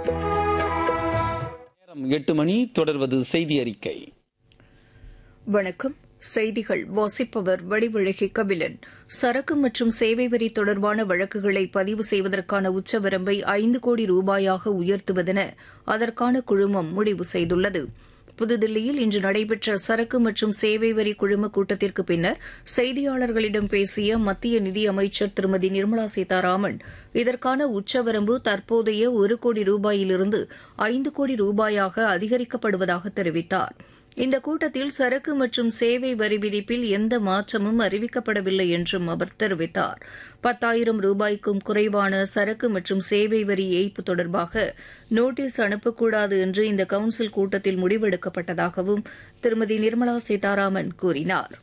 நேரம் எட்டு மணி தொடர்வது செய்தி அறிக்கை வணக்கம் செய்திகள் வாசிப்பவர் வடிவழகி கபிலன் சரக்கு மற்றும் சேவை வரி தொடர்பான வழக்குகளை பதிவு செய்வதற்கான உச்சவரம்பை ஐந்து கோடி ரூபாயாக உயர்த்துவதென அதற்கான குழுமம் முடிவு செய்துள்ளது புதுதில்லியில் இன்று நடைபெற்ற சரக்கு மற்றும் சேவை வரி குழும கூட்டத்திற்கு பின்னர் செய்தியாளர்களிடம் பேசிய மத்திய நிதியமைச்சர் திருமதி நிர்மலா சீதாராமன் இதற்கான உச்சவரம்பு தற்போதைய ஒரு கோடி ரூபாயிலிருந்து ஐந்து கோடி ரூபாயாக அதிகரிக்கப்படுவதாக தெரிவித்தார் இந்த கூட்டத்தில் சரக்கு மற்றும் சேவை வரி விதிப்பில் எந்த மாற்றமும் அறிவிக்கப்படவில்லை என்றும் அவர் தெரிவித்தார் பத்தாயிரம் ரூபாய்க்கும் குறைவான சரக்கு மற்றும் சேவை வரி ஏய்ப்பு தொடர்பாக நோட்டீஸ் அனுப்பக்கூடாது என்று இந்த கவுன்சில் கூட்டத்தில் முடிவெடுக்கப்பட்டதாகவும் திருமதி நிர்மலா சீதாராமன் கூறினார்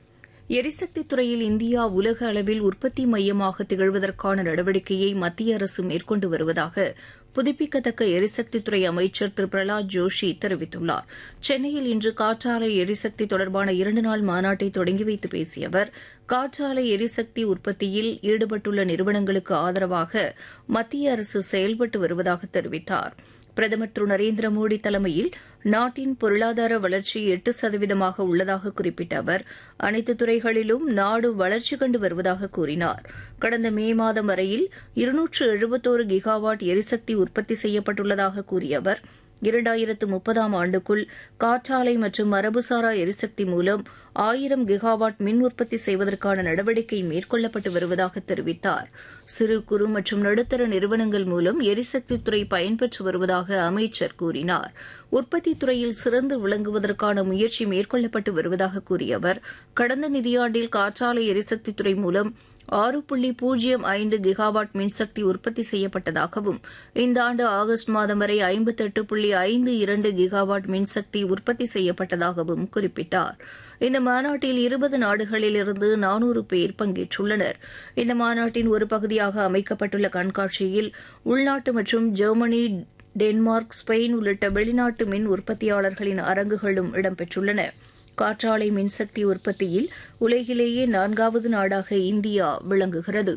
எரிசக்தி துறையில் இந்தியா உலக அளவில் உற்பத்தி மையமாக திகழ்வதற்கான நடவடிக்கையை மத்திய அரசு மேற்கொண்டு வருவதாக புதுப்பிக்கத்தக்க எரிசக்தித்துறை அமைச்சர் திரு பிரகலாத் ஜோஷி தெரிவித்துள்ளார் சென்னையில் இன்று காற்றாலை எரிசக்தி தொடர்பான இரண்டு நாள் மாநாட்டை தொடங்கி வைத்து பேசிய அவர் காற்றாலை எரிசக்தி உற்பத்தியில் ஈடுபட்டுள்ள நிறுவனங்களுக்கு ஆதரவாக மத்திய அரசு செயல்பட்டு வருவதாக தெரிவித்தார் பிரதமர் திரு நரேந்திர மோடி தலைமையில் நாட்டின் பொருளாதார வளர்ச்சி எட்டு சதவீதமாக உள்ளதாக குறிப்பிட்ட அவர் அனைத்து துறைகளிலும் நாடு வளர்ச்சி கண்டு வருவதாக கூறினார் கடந்த மே மாதம் வரையில் இருநூற்று எழுபத்தோரு கிகாவாட் எரிசக்தி உற்பத்தி செய்யப்பட்டுள்ளதாக கூறிய அவர் இரண்டாயிரத்து முப்பதாம் ஆண்டுக்குள் காற்றாலை மற்றும் மரபுசாரா எரிசக்தி மூலம் ஆயிரம் கிகாவாட் மின் உற்பத்தி செய்வதற்கான நடவடிக்கை மேற்கொள்ளப்பட்டு வருவதாக தெரிவித்தார் சிறு குறு மற்றும் நடுத்தர நிறுவனங்கள் மூலம் எரிசக்தித்துறை பயன்பெற்று வருவதாக அமைச்சர் கூறினார் உற்பத்தி துறையில் சிறந்து விளங்குவதற்கான முயற்சி மேற்கொள்ளப்பட்டு வருவதாக கூறிய அவர் கடந்த நிதியாண்டில் காற்றாலை எரிசக்தித்துறை மூலம் ஆறு புள்ளி பூஜ்ஜியம் ஐந்து கிகாவாட் மின்சக்தி உற்பத்தி செய்யப்பட்டதாகவும் இந்த ஆண்டு ஆகஸ்ட் மாதம் வரை ஐம்பத்தெட்டு புள்ளி ஐந்து இரண்டு கிகாவாட் மின்சக்தி உற்பத்தி செய்யப்பட்டதாகவும் குறிப்பிட்டார் இந்த மாநாட்டில் இருபது நாடுகளிலிருந்து நானூறு பேர் பங்கேற்றுள்ளனர் இந்த மாநாட்டின் ஒரு பகுதியாக அமைக்கப்பட்டுள்ள கண்காட்சியில் உள்நாட்டு மற்றும் ஜெர்மனி டென்மார்க் ஸ்பெயின் உள்ளிட்ட வெளிநாட்டு மின் உற்பத்தியாளர்களின் அரங்குகளும் இடம்பெற்றுள்ளன காற்றாலை மின்சக்தி உற்பத்தியில் உலகிலேயே நான்காவது நாடாக இந்தியா விளங்குகிறது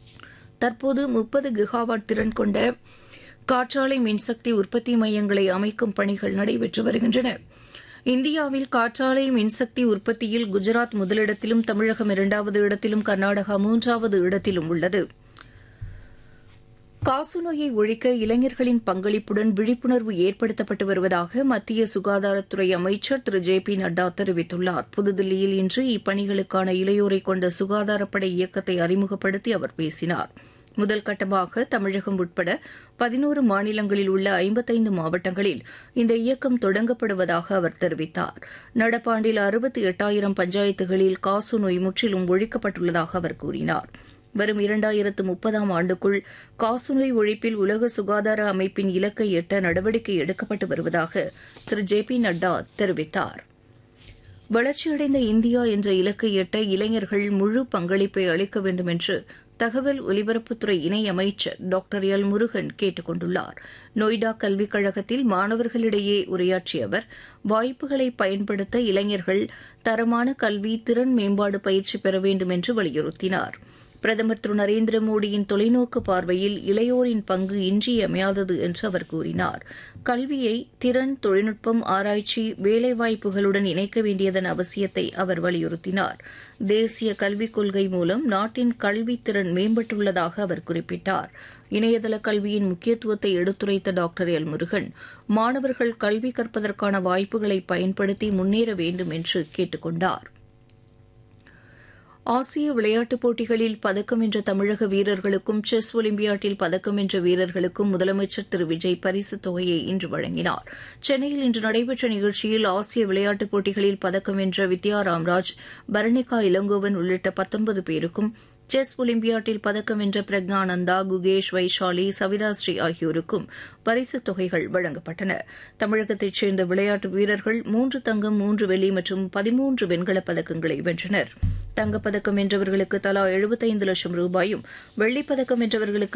தற்போது முப்பது கிகாவாட் திறன் கொண்ட காற்றாலை மின்சக்தி உற்பத்தி மையங்களை அமைக்கும் பணிகள் நடைபெற்று வருகின்றன இந்தியாவில் காற்றாலை மின்சக்தி உற்பத்தியில் குஜராத் முதலிடத்திலும் தமிழகம் இரண்டாவது இடத்திலும் கர்நாடகா மூன்றாவது இடத்திலும் உள்ளது காசநோயை ஒழிக்க இளைஞர்களின் பங்களிப்புடன் விழிப்புணர்வு ஏற்படுத்தப்பட்டு வருவதாக மத்திய சுகாதாரத்துறை அமைச்சர் திரு ஜே பி நட்டா தெரிவித்துள்ளார் புதுதில்லியில் இன்று இப்பணிகளுக்கான இளையோரை கொண்ட சுகாதாரப்படை இயக்கத்தை அறிமுகப்படுத்தி அவர் பேசினார் முதல் கட்டமாக தமிழகம் உட்பட பதினோரு மாநிலங்களில் உள்ள ஐம்பத்தைந்து மாவட்டங்களில் இந்த இயக்கம் தொடங்கப்படுவதாக அவர் தெரிவித்தார் நடப்பாண்டில் அறுபத்தி எட்டாயிரம் பஞ்சாயத்துகளில் காசநோய் முற்றிலும் ஒழிக்கப்பட்டுள்ளதாக அவர் கூறினார் வரும் இரண்டாயிரத்து முப்பதாம் ஆண்டுக்குள் காசநோய் ஒழிப்பில் உலக சுகாதார அமைப்பின் இலக்கை எட்ட நடவடிக்கை எடுக்கப்பட்டு வருவதாக திரு ஜே பி நட்டா தெரிவித்தார் வளர்ச்சியடைந்த இந்தியா என்ற இலக்கை எட்ட இளைஞர்கள் முழு பங்களிப்பை அளிக்க வேண்டும் என்று தகவல் ஒலிபரப்புத்துறை இணையமைச்சர் டாக்டர் எல் முருகன் கேட்டுக் கொண்டுள்ளார் நொய்டா கல்விக் கழகத்தில் மாணவர்களிடையே உரையாற்றிய அவர் வாய்ப்புகளை பயன்படுத்த இளைஞர்கள் தரமான கல்வி திறன் மேம்பாடு பயிற்சி பெற வேண்டும் என்று வலியுறுத்தினார் பிரதமர் திரு நரேந்திர மோடியின் தொலைநோக்கு பார்வையில் இளையோரின் பங்கு இன்றியமையாதது என்று அவர் கூறினார் கல்வியை திறன் தொழில்நுட்பம் ஆராய்ச்சி வேலைவாய்ப்புகளுடன் இணைக்க வேண்டியதன் அவசியத்தை அவர் வலியுறுத்தினார் தேசிய கல்விக் கொள்கை மூலம் நாட்டின் கல்வித்திறன் மேம்பட்டுள்ளதாக அவர் குறிப்பிட்டார் இணையதள கல்வியின் முக்கியத்துவத்தை எடுத்துரைத்த டாக்டர் எல் முருகன் மாணவர்கள் கல்வி கற்பதற்கான வாய்ப்புகளை பயன்படுத்தி முன்னேற வேண்டும் என்று கேட்டுக் கொண்டார் ஆசிய விளையாட்டுப் போட்டிகளில் பதக்கம் வென்ற தமிழக வீரர்களுக்கும் செஸ் ஒலிம்பியாட்டில் பதக்கம் வென்ற வீரர்களுக்கும் முதலமைச்சர் திரு விஜய் பரிசுத் தொகையை இன்று வழங்கினார் சென்னையில் இன்று நடைபெற்ற நிகழ்ச்சியில் ஆசிய விளையாட்டுப் போட்டிகளில் பதக்கம் வென்ற வித்யா ராம்ராஜ் பரணிகா இளங்கோவன் உள்ளிட்ட பத்தொன்பது பேருக்கும் செஸ் ஒலிம்பியாட்டில் பதக்கம் வென்ற பிரக்னானந்தா குகேஷ் வைஷாலி சவிதாஸ்ரீ ஆகியோருக்கும் பரிசுத் தொகைகள் வழங்கப்பட்டன தமிழகத்தைச் சேர்ந்த விளையாட்டு வீரர்கள் மூன்று தங்கம் மூன்று வெள்ளி மற்றும் பதிமூன்று வெண்கலப் பதக்கங்களை வென்றனர் தங்கப்பதக்கம் வென்றவர்களுக்கு தலா எழுபத்தைந்து லட்சம் ரூபாயும் வெள்ளிப்பதக்கம் வென்றவர்களுக்கு